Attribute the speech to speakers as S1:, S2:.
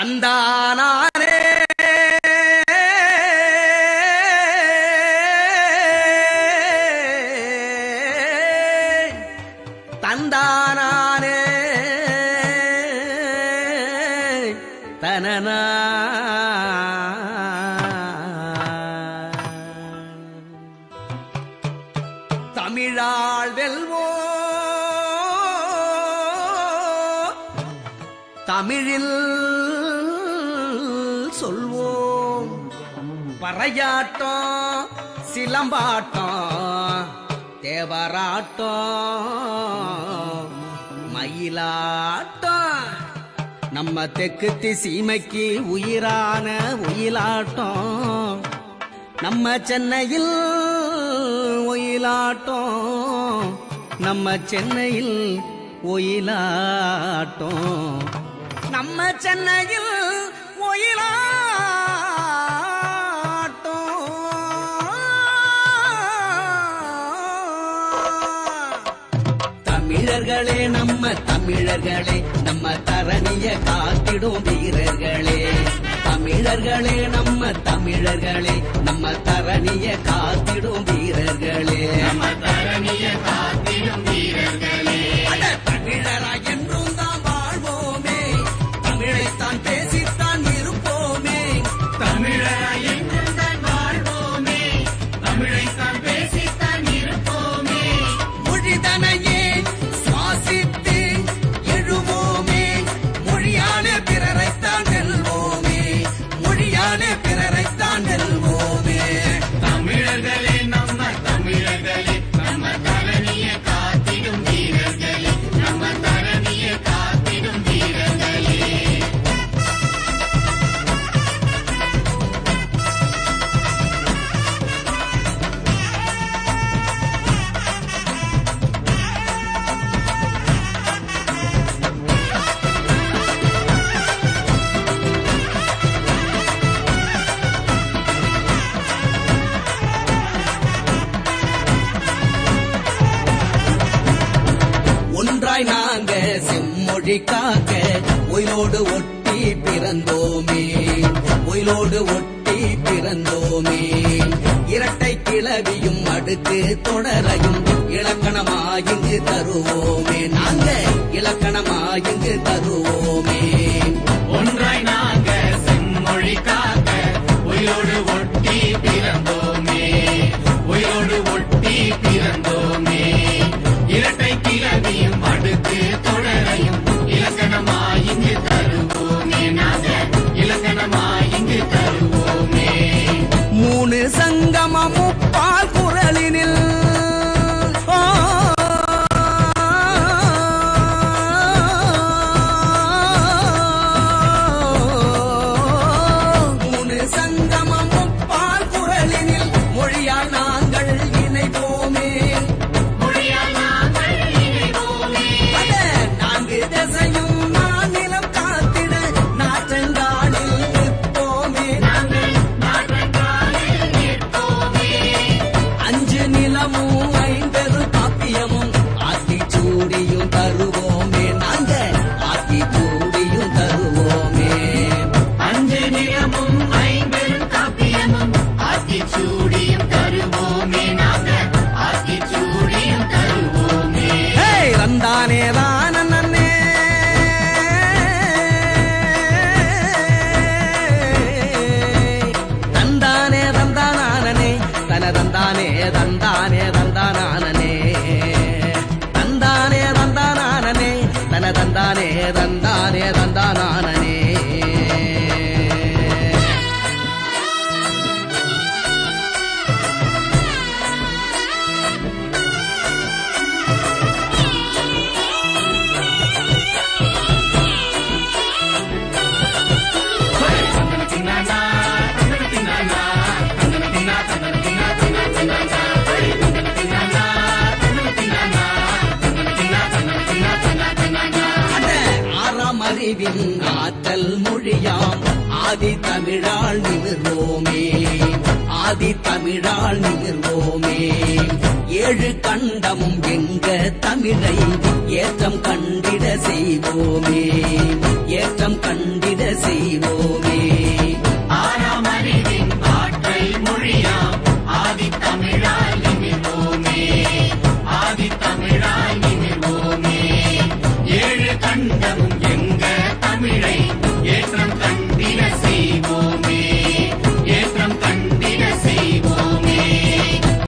S1: தந்தானானே தந்தானானே தனனா தமிழாள் வெல்வோ தமிழில் சொல்வோம் பறையாட்டம் சிலம்பாட்டம் தேவராட்டம் மயிலாட்டம் நம்ம தெற்கு சீமைக்கு உயிரான உயிலாட்டம் நம்ம சென்னையில் ஒயிலாட்டம் நம்ம சென்னையில் ஒயிலாட்டம் நம்ம சென்னையில் ஒயிலாட்டம் தமிழர்களே நம்ம தமிழர்களே நம்ம தரணிய காத்திடும் வீரர்களே தமிழர்களே நம்ம தமிழர்களே நம்ம தரணிய காத்திடும் வீரர்களே நம்ம தரணிய காத்திடும் வீரர்களே தமிழரா என்றும் தான் வாழ்வோமே தமிழைத்தான் பேசித்தான் இருப்போமே தமிழரா என்றும் தான் வாழ்வோமே தமிழைத்தான் பேசித்தான் இருப்போமே மொழிதனையே சுவாசித்து எழுவோமே மொழியாலே பிறரைத்தான் வெல்வோமே மொழியாலே பிறரைத்தான் வெல்வோமே
S2: தமிழர்களே நம்ம தமிழர்களே நம்ம தரணிய காத்திடும் வீரர்களே நம்ம தரணிய காத்திடும் வீரர்களே
S1: ஒன்றாய் நாங்க செம்மொழி காக்க ஒயிலோடு ஒட்டி பிறந்தோமே ஒயிலோடு ஒட்டி பிறந்தோமே இரட்டை கிளவியும் அடுக்கு தொடரையும் இலக்கணமாயிங்கு தருவோமே நாங்க இலக்கணமாயிங்கு தருவோமே
S2: ஒன்றாய் நாங்க செம்மொழி காக்க உயிரோடு ஒட்டி பிறந்தோமே உயிரோடு ஒட்டி பிறந்தோமே இரட்டை கிளவியும் அடுத்து தொடரையும் இலக்கணமாயிங்கு தருவோமே நாங்க இலக்கணமாயிங்கு தருவோமே
S1: மூணு சங்கமம் முப்பால் குரலினில் ஆ. மூணு சங்கமம் முப்பால் குரலினில் மொழியால் நாங்கள் இணைவோமே
S2: மொழியால் நாங்கள் இணைவோமே
S1: அட நான்கு திசையும் நானிலம் காத்திட நாற்றங்காலில் நிற்போமே
S2: நாங்கள் நாட்டங்காலில் நிற்போமே
S1: அஞ்சு நிலமும் ஐம்பெரு காப்பியமும் ஆத்தி சூடியும் தருவோமே நாங்க ஆத்தி சூடியும் தருவோமே
S2: அஞ்சு நிலமும் ஐம்பெரும் காப்பியமும் ஆத்திச்சூடியும் தருவோமே நாங்க ஆத்திச்சூடியும் தருவோமே
S1: ஹே ரந்தானே ரானனே தந்தானே தந்தானே தன தந்தானே தந்தானே தந்தானே தந்தானே தந்தானே தன தந்தானே தந்தானே தந்தானே
S2: தந்தன தின்னானா, தந்தன தின்னானா, தந்தன தின்னா, தந்தன தின்னா, தின்னா, தின்னானா. தந்தன தின்னானா, தந்தன தின்னானா, தந்தன தின்னா, தந்தன தின்னா, தின்னா, தின்னானா.
S1: அட, ஆறாம் அறிவின் ஆற்றல் மொழியாம் ஆதி தமிழால் நிமிர்வோமே ஆதி தமிழால் நிமிர்வோமே ஏழு கண்டமும் எங்க தமிழை ஏற்றம் கண்டிட செய்வோமே